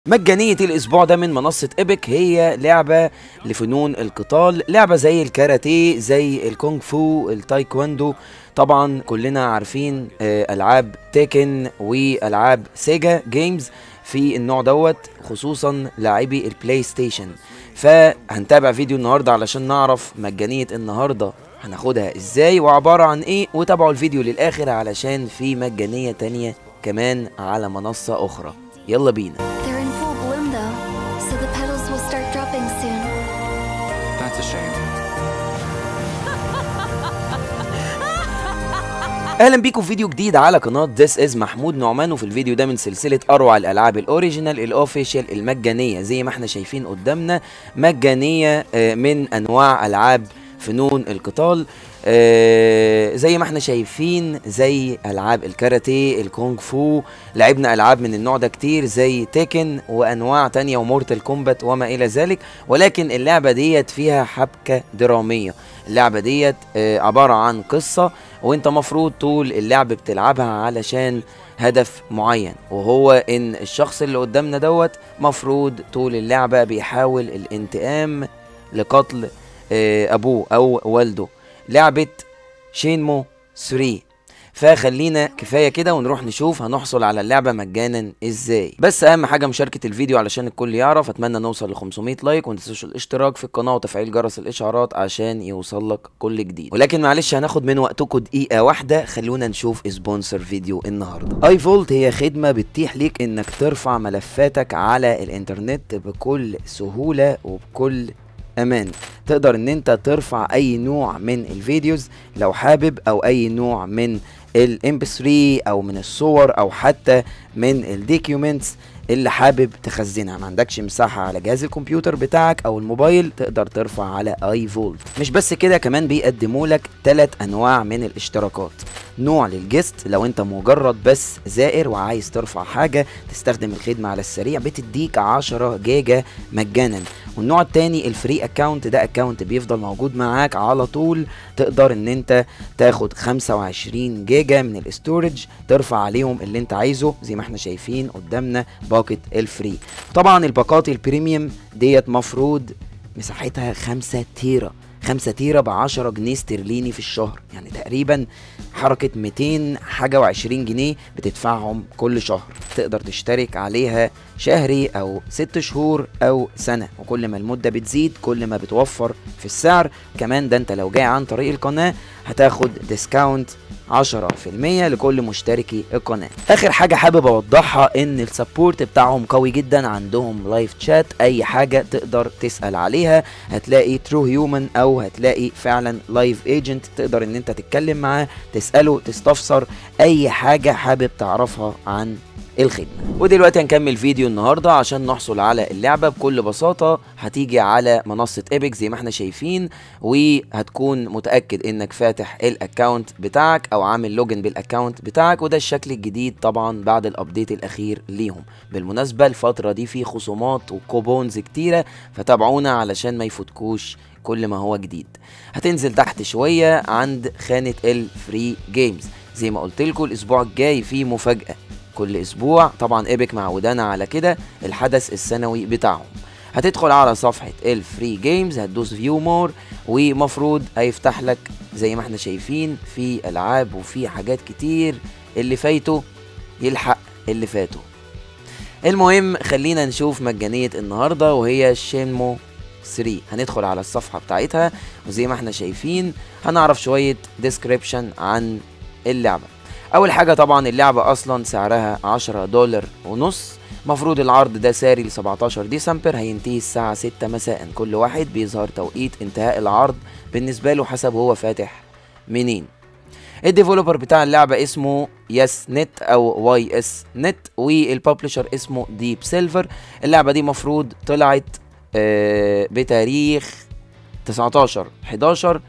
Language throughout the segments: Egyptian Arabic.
مجانية الأسبوع ده من منصة إيبك هي لعبة لفنون القتال لعبة زي الكاراتيه زي الكونغ فو التايكواندو طبعا كلنا عارفين آه، ألعاب تيكن وألعاب سيجا جيمز في النوع دوت خصوصا لاعبي البلاي ستيشن فهنتابع فيديو النهاردة علشان نعرف مجانية النهاردة هناخدها ازاي وعبارة عن ايه وتابعوا الفيديو للآخر علشان في مجانية تانية كمان على منصة أخرى يلا بينا They're in full bloom though, so the petals will start dropping soon. That's a shame. اهلا بيكم في فيديو جديد على قناه This is محمود نعمان وفي الفيديو ده من سلسله اروع الالعاب الاوريجينال الاوفيشال المجانيه زي ما احنا شايفين قدامنا مجانيه آه، من انواع العاب فنون القتال آه، زي ما احنا شايفين زي العاب الكاراتيه الكونغ فو لعبنا العاب من النوع ده كتير زي تيكن وانواع تانية ومورتال كومبات وما الى ذلك ولكن اللعبه ديت فيها حبكه دراميه اللعبه ديت آه، عباره عن قصه وانت مفروض طول اللعب بتلعبها علشان هدف معين وهو ان الشخص اللي قدامنا دوت مفروض طول اللعبة بيحاول الانتقام لقتل آه، ابوه او والده لعبة شينمو 3 فخلينا كفايه كده ونروح نشوف هنحصل على اللعبه مجانا ازاي بس اهم حاجه مشاركه الفيديو علشان الكل يعرف اتمنى نوصل ل 500 لايك وما تنسوش الاشتراك في القناه وتفعيل جرس الاشعارات عشان يوصل لك كل جديد ولكن معلش هناخد من وقتكم دقيقه واحده خلونا نشوف سبونسر فيديو النهارده اي فولت هي خدمه بتتيح ليك انك ترفع ملفاتك على الانترنت بكل سهوله وبكل امان تقدر ان انت ترفع اي نوع من الفيديوز لو حابب او اي نوع من الام 3 او من الصور او حتى من الديكيومنتس اللي حابب تخزنها ما عندكش مساحة على جهاز الكمبيوتر بتاعك او الموبايل تقدر ترفع على اي فولت مش بس كده كمان بيقدموا لك ثلاث انواع من الاشتراكات نوع للجست لو انت مجرد بس زائر وعايز ترفع حاجة تستخدم الخدمة على السريع بتديك 10 جيجا مجانا والنوع التاني الفري اكاونت ده اكاونت بيفضل موجود معاك على طول تقدر ان انت تاخد 25 جيجا من الاستورج ترفع عليهم اللي انت عايزه زي ما احنا شايفين قدامنا باقة الفري طبعا الباقات البريميوم ديت مفروض مساحتها 5 تيرا 5 تيرا ب 10 جنيه استرليني في الشهر يعني تقريبا حركة 200 حاجة و20 جنيه بتدفعهم كل شهر تقدر تشترك عليها شهري او 6 شهور او سنة وكل ما المدة بتزيد كل ما بتوفر في السعر كمان ده انت لو جاي عن طريق القناة هتاخد ديسكاونت 10% لكل مشتركي القناة اخر حاجة حابب اوضحها ان السبورت بتاعهم قوي جدا عندهم لايف تشات اي حاجة تقدر تسأل عليها هتلاقي ترو هيومن او هتلاقي فعلا لايف ايجنت تقدر ان انت تتكلم معاه تسأله تستفسر اي حاجة حابب تعرفها عن الخدمة ودلوقتي هنكمل فيديو النهاردة عشان نحصل على اللعبة بكل بساطة هتيجي على منصة ايبك زي ما احنا شايفين وهتكون متأكد انك فاتح الاكونت بتاعك او عامل لوجن بالاكونت بتاعك وده الشكل الجديد طبعا بعد الابديت الاخير ليهم بالمناسبة الفترة دي في خصومات وكوبونز كتيرة فتابعونا علشان ما يفوتكوش كل ما هو جديد هتنزل تحت شوية عند خانة الفري جيمز زي ما قلت لكم الاسبوع الجاي في مفاجأة كل اسبوع طبعا ايبك معودانا على كده الحدث السنوي بتاعهم هتدخل على صفحة الفري جيمز هتدوس فيو مور ومفروض هيفتح لك زي ما احنا شايفين في العاب وفي حاجات كتير اللي فايته يلحق اللي فاته المهم خلينا نشوف مجانية النهاردة وهي شينمو 3 هندخل على الصفحة بتاعتها وزي ما احنا شايفين هنعرف شوية ديسكريبشن عن اللعبة اول حاجة طبعا اللعبة اصلا سعرها 10 دولار ونص مفروض العرض ده ساري ل 17 ديسمبر هينتهي الساعة 6 مساء كل واحد بيظهر توقيت انتهاء العرض بالنسبة له حسب هو فاتح منين الديفلوبر بتاع اللعبة اسمه يس نت او واي اس نت والببلشر اسمه ديب سيلفر اللعبة دي مفروض طلعت آه، بتاريخ 19 11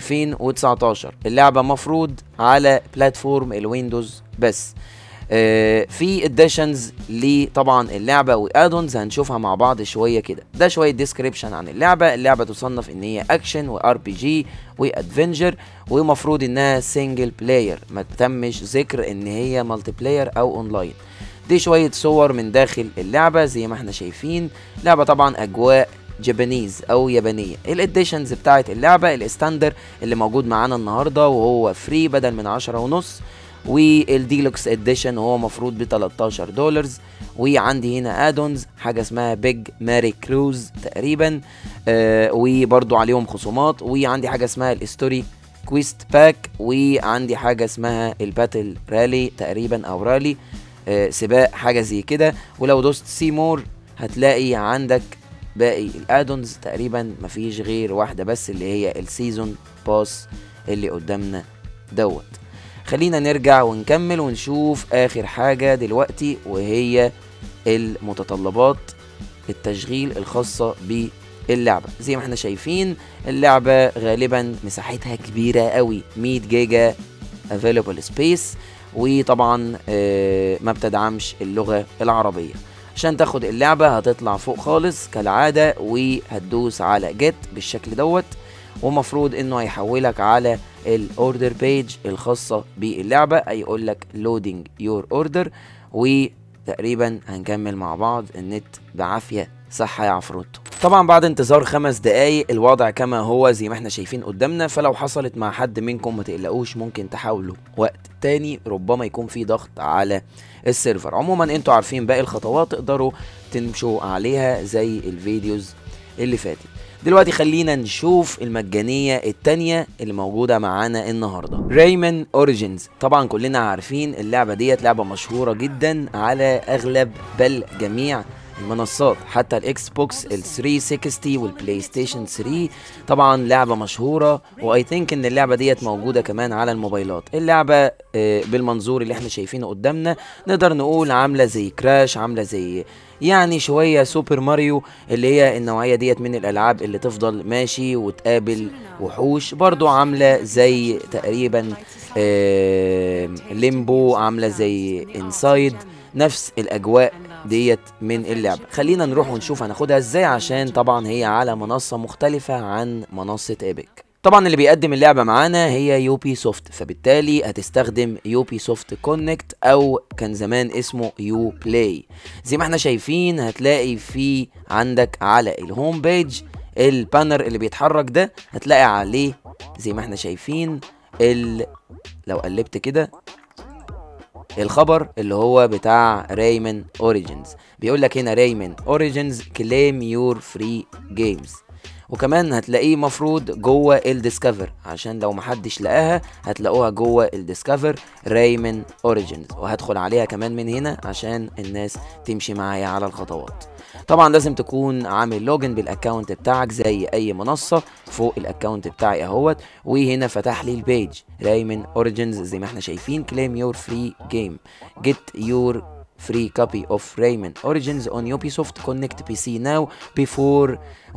2019 اللعبة مفروض على بلاتفورم الويندوز بس آه، في اديشنز لطبعا اللعبه وادونز هنشوفها مع بعض شويه كده ده شويه ديسكريبشن عن اللعبه اللعبه تصنف ان هي اكشن وار بي جي وادفنجر ومفروض انها سنجل بلاير ما تمش ذكر ان هي مالتي بلاير او اونلاين دي شويه صور من داخل اللعبه زي ما احنا شايفين لعبه طبعا اجواء جابانيز او يابانيه الاديشنز بتاعت اللعبه الاستاندر اللي موجود معانا النهارده وهو فري بدل من عشرة ونص والديلوكس اديشن وهو مفروض ب 13 دولار وعندي هنا ادونز حاجه اسمها بيج ماري كروز تقريبا آه وبرضو عليهم خصومات وعندي حاجه اسمها الاستوري كويست باك وعندي حاجه اسمها الباتل رالي تقريبا او رالي آه سباق حاجه زي كده ولو دوست سي مور هتلاقي عندك باقي الادونز تقريبا مفيش غير واحده بس اللي هي السيزون باس اللي قدامنا دوت خلينا نرجع ونكمل ونشوف اخر حاجه دلوقتي وهي المتطلبات التشغيل الخاصه باللعبه زي ما احنا شايفين اللعبه غالبا مساحتها كبيره قوي 100 جيجا available space وطبعا آه، ما بتدعمش اللغه العربيه عشان تاخد اللعبة هتطلع فوق خالص كالعادة وهتدوس على جيت بالشكل دوت ومفروض انه هيحولك على الاوردر بيج الخاصة باللعبة هيقول لك لودينج يور اوردر وتقريبا هنكمل مع بعض النت بعافية صح يا عفروتو طبعا بعد انتظار خمس دقايق الوضع كما هو زي ما احنا شايفين قدامنا فلو حصلت مع حد منكم ما تقلقوش ممكن تحاولوا وقت تاني ربما يكون في ضغط على السيرفر عموما انتوا عارفين باقي الخطوات تقدروا تمشوا عليها زي الفيديوز اللي فاتت دلوقتي خلينا نشوف المجانية التانية اللي موجودة معانا النهاردة ريمان اوريجينز طبعا كلنا عارفين اللعبة ديت لعبة مشهورة جدا على اغلب بل جميع المنصات حتى الاكس بوكس ال 360 والبلاي ستيشن 3 طبعا لعبه مشهوره واي ثينك ان اللعبه ديت موجوده كمان على الموبايلات اللعبه آه، بالمنظور اللي احنا شايفينه قدامنا نقدر نقول عامله زي كراش عامله زي يعني شويه سوبر ماريو اللي هي النوعيه ديت من الالعاب اللي تفضل ماشي وتقابل وحوش برضو عامله زي تقريبا آه، ليمبو عامله زي انسايد نفس الاجواء ديت من اللعبة خلينا نروح ونشوف هناخدها ازاي عشان طبعا هي على منصة مختلفة عن منصة ايبك طبعا اللي بيقدم اللعبة معانا هي يوبي سوفت فبالتالي هتستخدم يوبي سوفت كونكت او كان زمان اسمه يو بلاي زي ما احنا شايفين هتلاقي في عندك على الهوم بيج البانر اللي بيتحرك ده هتلاقي عليه زي ما احنا شايفين ال... لو قلبت كده الخبر اللي هو بتاع ريمن اوريجينز بيقول لك هنا ريمن اوريجينز كليم يور فري جيمز وكمان هتلاقيه مفروض جوه الديسكفر عشان لو محدش لقاها هتلاقوها جوه الديسكفر ريمن اوريجينز وهدخل عليها كمان من هنا عشان الناس تمشي معايا على الخطوات طبعا لازم تكون عامل لوجن بالاكونت بتاعك زي اي منصه فوق الاكونت بتاعي اهوت وهنا فتح لي البيج رايمن اوريجينز زي ما احنا شايفين كليم يور فري جيم جيت يور free copy of Rayman Origins on Ubisoft Connect PC now before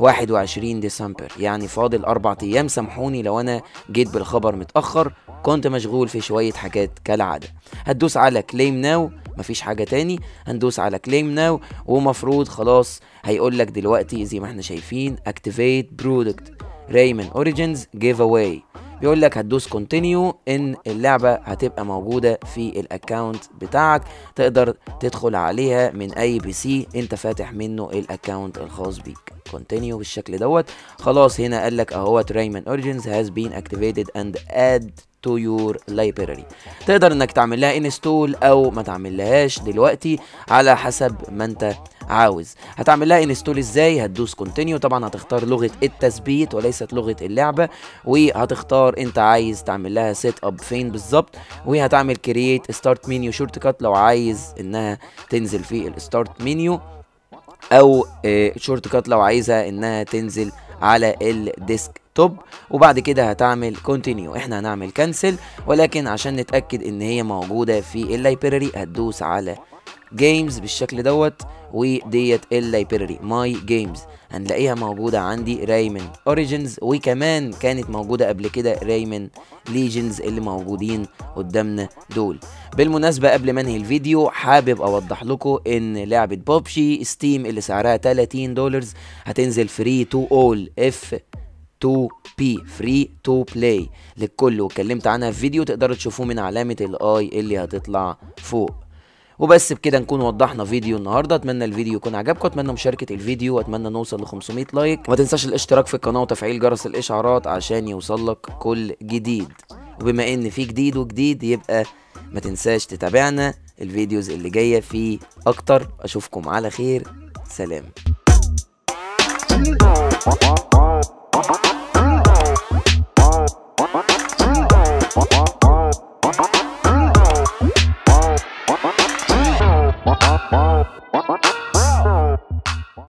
21 ديسمبر يعني فاضل أربع أيام سامحوني لو أنا جيت بالخبر متأخر كنت مشغول في شوية حاجات كالعادة هتدوس على claim now مفيش حاجة تاني هندوس على claim now ومفروض خلاص هيقول لك دلوقتي زي ما احنا شايفين activate product Rayman Origins giveaway بيقول لك هتدوس كونتينيو ان اللعبه هتبقى موجوده في الاكونت بتاعك تقدر تدخل عليها من اي بي سي انت فاتح منه الاكونت الخاص بيك كونتينيو بالشكل دوت خلاص هنا قال لك اهوت ريمان اوريجينز هاز بين اكتيفيتد اند اد تو يور library تقدر انك تعمل لها انستول او ما تعمل لهاش دلوقتي على حسب ما انت عاوز هتعمل لها انستول ازاي هتدوس كونتينيو طبعا هتختار لغه التثبيت وليست لغه اللعبه وهتختار انت عايز تعمل لها سيت اب فين بالظبط وهتعمل كرييت ستارت منيو شورت كات لو عايز انها تنزل في الستارت منيو او شورت كات لو عايزها انها تنزل على الديسك توب وبعد كده هتعمل كونتينيو احنا هنعمل كنسل ولكن عشان نتاكد ان هي موجوده في اللايبراري هتدوس على جيمز بالشكل دوت وديت اللايبراري ماي جيمز هنلاقيها موجودة عندي رايمن اوريجينز وكمان كانت موجودة قبل كده رايمن ليجنز اللي موجودين قدامنا دول بالمناسبة قبل ما انهي الفيديو حابب اوضح لكم ان لعبة بوبشي ستيم اللي سعرها 30 دولار هتنزل فري تو اول اف 2 بي فري تو بلاي للكل واتكلمت عنها في فيديو تقدروا تشوفوه من علامة الاي اللي هتطلع فوق وبس بكده نكون وضحنا فيديو النهارده اتمنى الفيديو يكون عجبكم اتمنى مشاركه الفيديو واتمنى نوصل ل 500 لايك وما تنساش الاشتراك في القناه وتفعيل جرس الاشعارات عشان يوصلك كل جديد وبما ان في جديد وجديد يبقى ما تنساش تتابعنا الفيديوز اللي جايه في اكتر اشوفكم على خير سلام What?